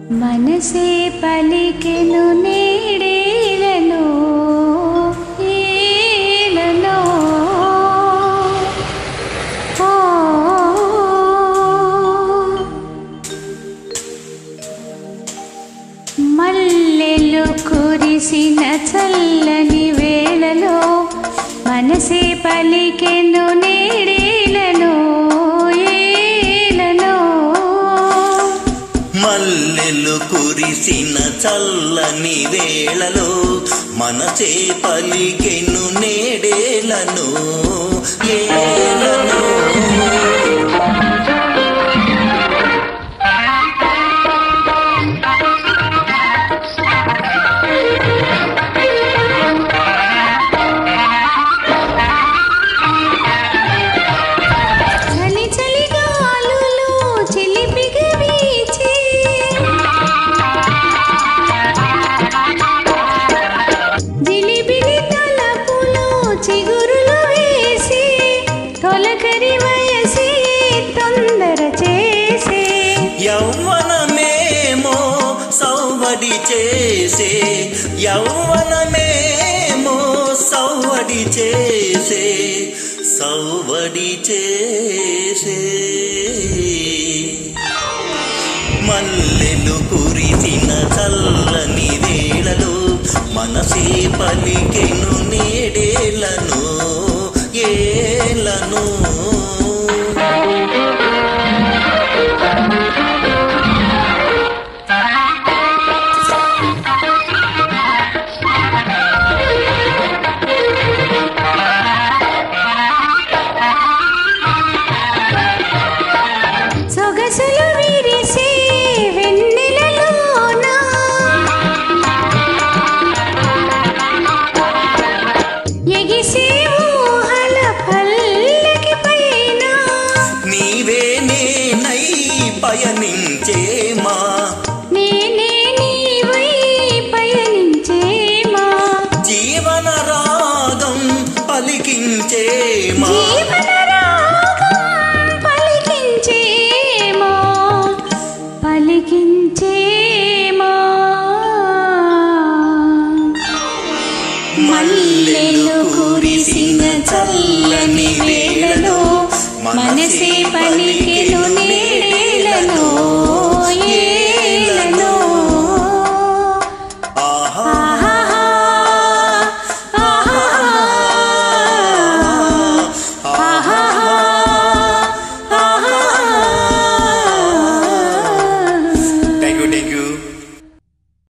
మనసే పలికెను నేడేలను ఏలను ఓ మల్లెలు కురిసిన చల్లని వేళలో మనసే పలికెను నేడేలను ఏలను మల్లెలు కురిసిన చల్లని వేళలో మనసే పలికెను నేడేలను ఏలను చలి చలి గాలులు చిలిపిగా వీచి జిలిబిలి తలపులు చిగురులు వేసి తొలకరి వయసి తొందర చేసి యౌవనమేమో సౌవడి చేసే యౌవనమేమో సౌవడి చేసే సౌవడి చేసే మల్లెలు కురిసిన చల్లని వేళలో మనసే పలికెను నేడేలను ఏలను సొగసులు విరిసి వెన్నెలలోన ఎగిసే ఊహల పల్లకి పైన నీవే నేనై పయనించేమా నేనే నీవై పయనించేమా జీవన రాగం పలికించేమా జీవన రాగం పలికించేమా పలికించేమా మల్లెలు కురిసిన చల్లని వేళలో మనసే పలికే